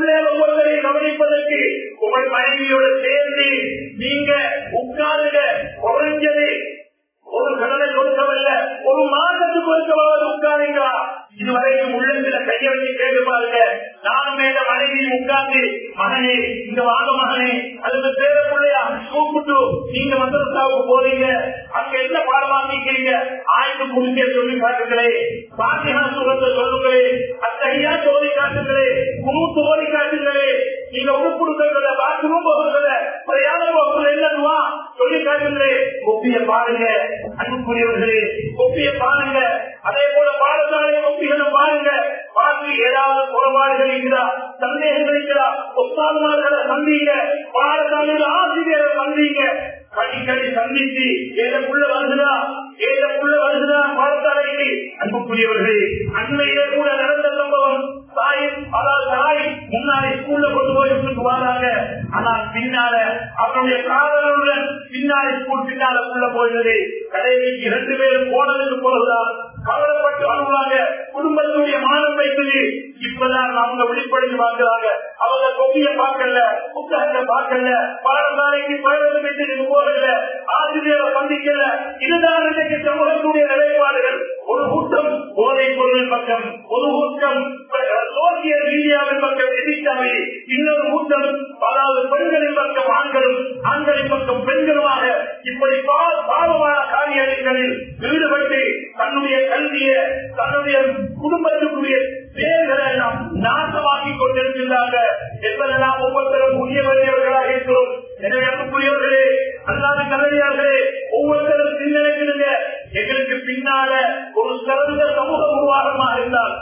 உங்கள் மனைவியோட சேர்ந்து நீங்க உட்கார்ந்து குறைஞ்சது ஒரு கடனை கொடுக்கவில்ல ஒரு மாதத்துக்கு ஒருக்கவாவது உட்காருங்க இதுவரைக்கும் உள்ளத்துல கைய வச்சு கேட்டு பாருங்க நானும் மேல மனைவி உட்கார்ந்து மகனே இங்க வாங்க மகனே அதுக்கு பேர பிள்ளையா கூப்பிட்டு நீங்க மதரசாவுக்கு போறீங்க அங்க என்ன பாடம் வாங்கிக்கிறீங்க ஆய்வு முடிஞ்ச சொல்லி காட்டுங்களே பாத்தியா சுகத்தை சொல்லுங்களே அத்தையா சோதி காட்டுங்களே குமுத்து ஓடி காட்டுங்களே நீங்க உடுப்புடுக்கிறத பாத்ரூம் போகிறத பிரயாண போகிறது என்னதுவா சொல்லி காட்டுங்களே கொப்பிய பாருங்க அன்புக்குரியவர்களே கொப்பிய பாருங்க அதே போல பாடசாலை கொப்பிகளும் பாருங்க பார்த்து ஏதாவது குறைபாடுகள் இருக்கிறா சந்தேகங்கள் இருக்கிறா ஒத்தாதுமார்களை சந்திங்க பாடசாலையில் ஆசிரியரை சந்திங்க அடிக்கடி சந்தித்து ஏதற்குள்ள வருகிறா ஏதற்குள்ள வருகிறா பாடசாலைக்கு அன்புக்குரியவர்களே அண்மையிலே கூட நடந்த சம்பவம் தாய் அதாவது தாய் முன்னாடி ஸ்கூல்ல கொண்டு போய் விட்டுட்டு வராங்க ஆனால் பின்னால அவருடைய காதலுடன் பின்னாடி ஸ்கூல் பின்னால உள்ள போயினது கடைசிக்கு இரண்டு பேரும் போனதுக்கு போதுதான் கவலைப்பட்டு அனுப்புவாங்க குடும்பத்துடைய மானம் வைத்தது இப்பதான் அவங்க வெளிப்படைந்து பார்க்கிறாங்க அவங்க கொப்பிய பார்க்கல புத்தகத்தை பார்க்கல பாடசாலைக்கு பயணம் வைத்து போகல ஆசிரியரை சந்திக்கல இதுதான் இன்றைக்கு சமூகத்துடைய நிலைப்பாடுகள் ஒரு கூட்டம் போதை பொருளின் பக்கம் ஒரு கூட்டம் சோசிய ரீதியாவின் பக்கம் எதிர்த்தவை இன்னொரு கூட்டம் அதாவது பெண்களின் பக்கம் ஆண்களும் ஆண்களின் பக்கம் பெண்களுமாக இப்படி பா- பாவமான காரியங்களில் ஈடுபட்டு தன்னுடைய கல்விய தன்னுடைய குடும்பத்துக்குரிய பேர்களை எல்லாம் நாசமாக்கி கொண்டிருக்கின்றாங்க என்பதெல்லாம் ஒவ்வொருத்தரும் புதிய வழியவர்களாக இருக்கிறோம் எனவே அன்புக்குரியவர்களே அல்லாத கல்வியார்களே ஒவ்வொருத்தரும் சிந்தனைக்கிடுங்க எங்களுக்கு பின்னால ஒரு சிறந்த சமூக உருவாகமாக இருந்தால்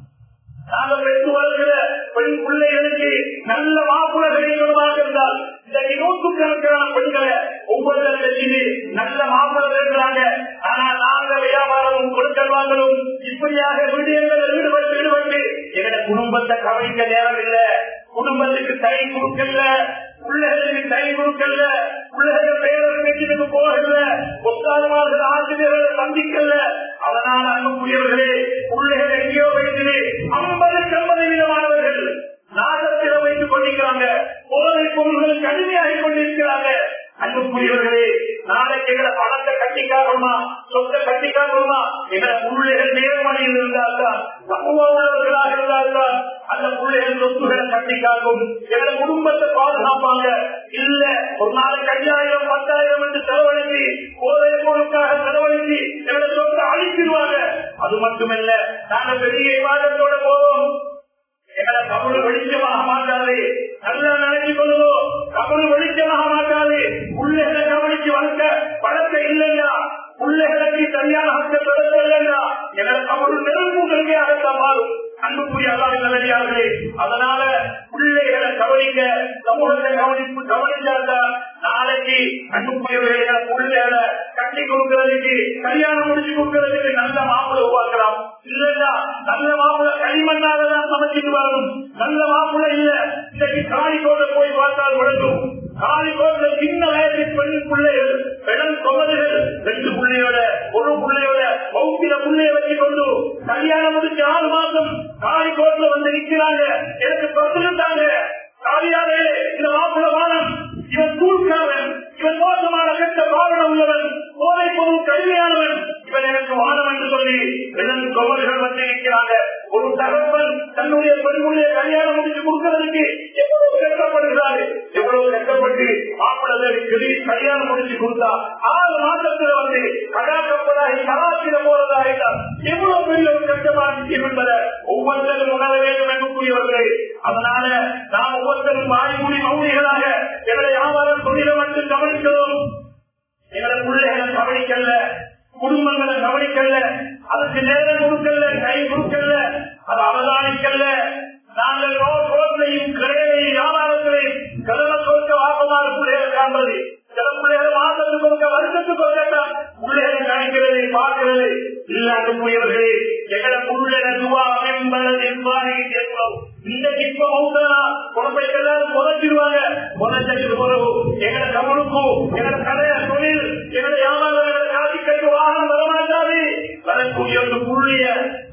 நாங்கள் பெற்று வருகிற பெண் பிள்ளைகளுக்கு நல்ல மாப்பிள்ள கிடைக்கணுமாக இருந்தால் இன்றைக்கு நூற்றுக்கணக்கான பெண்களை ஒவ்வொருத்தருக்கு நல்ல மாப்பிள்ள இருக்கிறாங்க ஆனா நாங்கள் வியாபாரமும் கொடுக்கல் வாங்கலும் இப்படியாக விடயங்களில் ஈடுபட்டு ஈடுபட்டு எங்க குடும்பத்தை கவனிக்க நேரம் இல்ல குடும்பத்துக்கு கை கொடுக்கல பிள்ளைகளுக்கு கை கொடுக்கல பிள்ளைகள் பேரர் பேச்சுக்கு போகல ஒத்தாதமாக ஆசிரியர்களை சந்திக்கல அதனால அன்புக்குரியவர்களே பிள்ளைகள் எங்கேயோ வைத்து ஐம்பதுக்கு ஐம்பது விதமானவர்கள் நாகத்தில் வைத்துக் கொண்டிருக்கிறாங்க போதை பொருள்கள் கடுமையாகி கொண்டிருக்கிறாங்க அன்புக்குரியவர்களே நாளைக்கு எங்களை பணத்தை கட்டிக்காகணுமா சொத்தை கட்டிக்காகணுமா எங்களை பிள்ளைகள் நேர்மணியில் இருந்தால்தான் சமூக உள்ளவர்களாக இருந்தால்தான் அந்த பிள்ளைகள் சொத்துகளை கட்டிக்காகும் எங்களை குடும்பத்தை பாதுகாப்பாங்க இல்ல ஒரு நாளைக்கு ஐயாயிரம் பத்தாயிரம் என்று செலவழித்து போதை பொருளுக்காக செலவழித்து எங்களை சொத்தை அழிச்சிருவாங்க அது மட்டுமல்ல நாங்க பெரிய விவாதத்தோட போவோம் எங்களை கபடு வெளிச்சமாக மாட்டாது நல்லா நினைச்சு கொள்ளுவோம் கபடு வெளிச்சமாக மாட்டாது பிள்ளைகளை கவனிச்சு வளர்க்க பழக்க இல்லையா பிள்ளைகளுக்கு சரியான ஹக்க தொடர்பு இல்லையா எங்களை கபடு நெருப்பு கல்வியாகத்தான் மாறும் அன்புக்குரிய அல்லாஹர்களே அதனால பிள்ளைகளை கவனிக்க சமூகத்தை கவனிப்பு கவனிச்சாதான் நாளைக்கு அன்புக்குரியவர்களை பிள்ளைகளை கட்டி கொடுக்கறதுக்கு கல்யாணம் முடிச்சு கொடுக்கறதுக்கு நல்ல மாப்பிளை உருவாக்கலாம் இல்லையா நல்ல மாப்பிளை களிமண்ணாலதான் சமைச்சிட்டு வரும் நல்ல மாப்பிளை இல்ல இன்னைக்கு காணிக்கோட்டை போய் பார்த்தால் விளங்கும் காணிக்கோட்டை சின்ன வயசு பெண் பிள்ளைகள் இளம் கொமதுகள் ரெண்டு பிள்ளையோட ஒரு பிள்ளையோட பௌத்திர பிள்ளைய வச்சு கொண்டு கல்யாணம் முடிச்சு ஆறு மாசம் காணிக்கோட்டில் வந்து நிற்கிறாங்க எனக்கு பசுத்தாங்க காரியாரே இந்த மாப்பிள வானம் இவன் தூள்காரன் இவன் மோசமான கெட்ட பாவன உள்ளவன் போதை பொருள் கடுமையானவன் இவன் எனக்கு வானம் என்று சொல்லி இரண்டு கொமல்கள் வந்து இருக்கிறாங்க ஒரு தகவல் தன்னுடைய பெண்களுடைய கல்யாணம் முடிச்சு கொடுக்கிறதுக்கு எவ்வளவு கஷ்டப்படுகிறாரு எவ்வளவு கஷ்டப்பட்டு மாப்பிள்ளை கல்யாணம் முடிச்சு கொடுத்தா ஆறு மாசத்துல வந்து கடாக்கப்படாகி கலாச்சில போறதாகிட்டார் எவ்வளவு பெரிய ஒரு கஷ்டமான விஷயம் என்பதை ஒவ்வொருத்தரும் உணர வேண்டும் என்புக்குரியவர்களே அதனால நாம் ஒவ்வொருத்தரும் வாய்மொழி மௌனிகளாக எங்களை வியாபாரம் தொழிலை மட்டும் கவனிக்கிறோம் எங்களை பிள்ளைகளை கவனிக்கல குடும்பங்களை கவனிக்கல அதுக்கு நேரம் கொடுக்கல கை கொடுக்கல அது அவதானிக்கல நாங்கள் ரோட் ரோட்லையும் கடையிலையும் வியாபாரத்திலையும் கடலை கொடுக்க வாக்கமாக பிள்ளைகளை காண்பது சில பிள்ளைகள் மாசத்துக்கு கொடுக்க வருஷத்துக்கு கொடுக்க பிள்ளைகளை கணிக்கிறது பார்க்கிறது இல்லாத புயல்களே எங்களை பிள்ளைகளை துவா என்பது என்பாரி கேட்கிறோம் இந்த இப்ப மௌத்தனா குழந்தைகள் புதைச்சிருவாங்க புதைச்சதுக்கு பிறகு எங்களை கவனுக்கும் எங்களை கடைய தொழில் எங்களை வியாபாரம் எங்களை காட்சி கைக்கு வாகனம் வரமாட்டாது வரக்கூடிய ஒரு புள்ளிய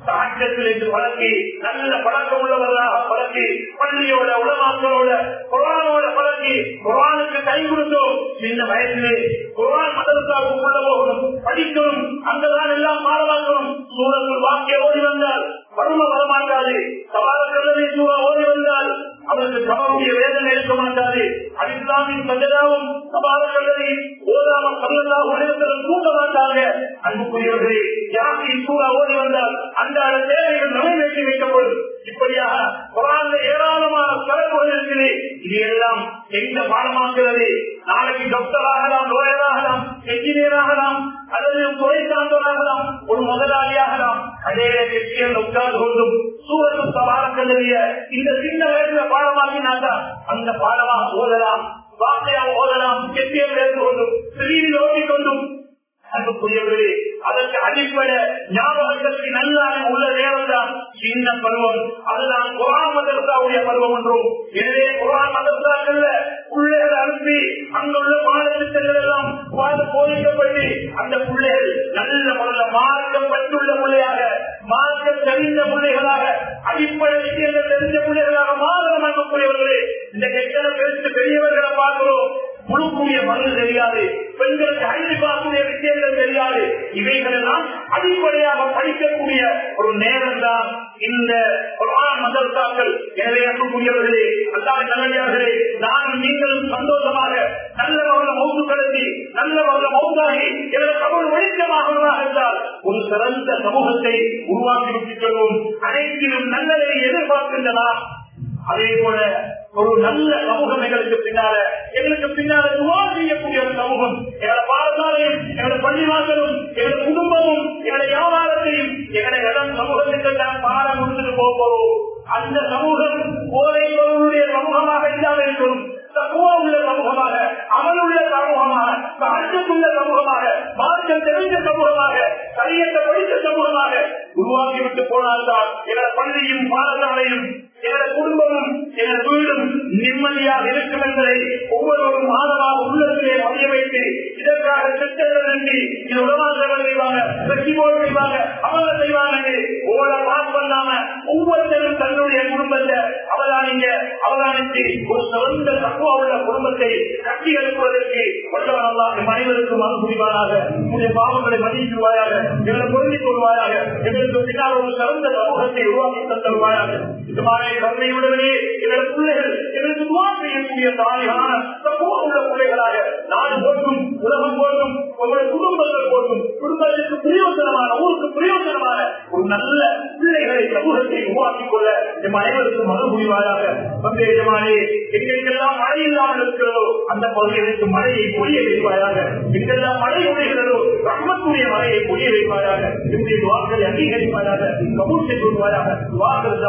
சாட்சத்தில் என்று பழக்கி நல்ல பழக்கம் உள்ளவர்களாக பழக்கி பள்ளியோட உலமாக்களோட குரானோட பழக்கி குரானுக்கு கை கொடுத்தோம் சின்ன வயசிலே குரான் மதரசாவுக்கு உள்ள போகணும் படிக்கணும் அங்கதான் எல்லாம் பாடமாக்கணும் சூழல் வாக்கிய ஓடி வந்தால் வறுமை வரமாட்டாது சவாலர்களே சூழா ஓடி வந்தால் அவருக்கு சமருடைய வேதனை இருக்க மாட்டாது அலிஸ்லாமின் சஜதாவும் சவாலர்களே ஓதாமல் சல்லல்லாஹு அலைஹி தூங்க மாட்டாங்க அன்புக்குரியவர்களே யாருக்கு சூழா ஓடி வந்தால் அந்த தேவைகள் நிறைவேற்றி வைக்கப்படும் இப்படியாக குரான்ல ஏராளமான சிறப்புகள் இருக்குது இது எல்லாம் எந்த பாடமாக்குறது நாளைக்கு டாக்டர் ஆகலாம் லோயர் ஆகலாம் என்ஜினியர் ஆகலாம் அல்லது துறை சார்ந்தவராகலாம் ஒரு முதலாளியாகலாம் அதே கட்சியில் உட்கார்ந்து கொண்டும் சூழலும் சவாலக்கல்லைய இந்த சின்ன வயசுல பாடமாக்கினாக்கா அந்த பாடமாக ஓதலாம் வார்த்தையாக ஓதலாம் கெட்டியம் சேர்ந்து கொண்டும் சிறியில் ஓட்டிக்கொண்டும் அன்புக்குரியவர்களே அதற்கு அடிப்படை ஞாபகத்திற்கு நல்ல உள்ள நேரம் தான் சின்ன பருவம் அதுதான் குரான் மதரசாவுடைய பருவம் என்றும் எனவே குரான் மதரசாக்கள்ல பிள்ளைகளை அனுப்பி அங்குள்ள பாடத்திட்டங்கள் எல்லாம் பாடு போதிக்கப்பட்டு அந்த பிள்ளைகள் நல்ல முறையில் மார்க்கம் பட்டுள்ள பிள்ளையாக மார்க்கம் தெரிந்த பிள்ளைகளாக அடிப்படை விஷயங்கள் தெரிஞ்ச பிள்ளைகளாக மாறணும் அன்புக்குரியவர்களே இந்த கெட்டன பெருசு பெரியவர்களை பார்க்கிறோம் முழுக்கூடிய பதில் தெரியாது பெண்களுக்கு அறிந்து பார்க்கக்கூடிய விஷயங்கள் தெரியாது இவைகள் எல்லாம் அடிப்படையாக படிக்கக்கூடிய ஒரு நேரம் தான் இந்த மதரசாக்கள் எனவே அன்புக்குரியவர்களே அல்லாத நல்லடியார்களே நானும் நீங்களும் சந்தோஷமாக நல்ல வகையில் மௌத்து கடத்தி நல்ல வகையில் மௌத்தாகி எனது தமிழ் வெளிச்சமாக இருந்தால் ஒரு சிறந்த சமூகத்தை உருவாக்கி விட்டுக் கொள்வோம் அனைத்திலும் நல்லதை எதிர்பார்க்கின்றனா அதே போல ஒரு நல்ல சமூகம் எங்களுக்கு பின்னால எங்களுக்கு பின்னால துவா செய்யக்கூடிய ஒரு சமூகம் எங்களோட பாடசாலையும் எங்களோட பள்ளிவாசலும் எங்களோட குடும்பமும் எங்களோட வியாபாரத்தையும் எங்களோட இடம் சமூகத்துக்கு நான் பாடம் கொடுத்துட்டு போக போறோம் அந்த சமூகம் போதை பொருளுடைய சமூகமாக இல்லாமல் இருக்கணும் தக்குவா உள்ள சமூகமாக அமலுள்ள சமூகமாக சாட்சத்துள்ள சமூகமாக மார்க்கம் தெரிந்த சமூகமாக சரியத்தை படித்த சமூகமாக உருவாக்கிவிட்டு போனால்தான் எங்களோட பள்ளியும் பாடசாலையும் எங்களோட குடும்பமும் எங்களோட வீடும் நிம்மதியாக இருக்கும் என்பதை ஒவ்வொருவரும் மாதமாக உள்ளத்திலே பதிய வைத்து இதற்காக திட்டங்கள் நன்றி இது உடமாற்றங்கள் செய்வாங்க வெற்றி போல் செய்வாங்க அவங்க செய்வாங்க ஓட பாஸ் பண்ணாம ஒவ்வொருத்தரும் தன்னுடைய குடும்பத்தை அவதானிங்க அவதானித்து ஒரு சிறந்த தக்குவா உள்ள குடும்பத்தை கட்டி எழுப்புவதற்கு வல்லவன் அல்லாஹ் நம் அனைவருக்கும் அருள் புரிவாராக உங்களுடைய பாவங்களை மன்னிக்குவாயாக எங்களை பொருந்திக் கொள்வாயாக எங்களுக்கு பின்னால் ஒரு சிறந்த சமூகத்தை உருவாக்கி தந்தருவாயாக இந்த மாதிரி கருணையுடனே எங்களது பிள்ளைகள் எங்களுக்கு துவா செய்யக்கூடிய தாயான தக்குவா உள்ள பிள்ளைகளாக நாடு போட்டும் உலகம் போட்டும் உங்களுடைய குடும்பங்கள் போட்டும் குடும்பத்திற்கு பிரயோஜனமான ஊருக்கு பிரயோஜனமான ஒரு நல்ல பிள்ளைகளை சமூகத்தை உருவாக்கிக் கொள்ள எம் அனைவருக்கும் மறு புரிவாயாக வந்து எஜமானே எங்களுக்கெல்லாம் மழை இல்லாமல் இருக்கிறதோ அந்த பகுதிகளுக்கு மழையை பொழிய வைப்பாயாக எங்கெல்லாம் மழை உடைகிறதோ ரம்மத்துடைய மழையை பொழிய வைப்பாயாக என்னுடைய வாக்களை அங்கீகரிப்பாயாக கபூர் செய்து வாக்கள்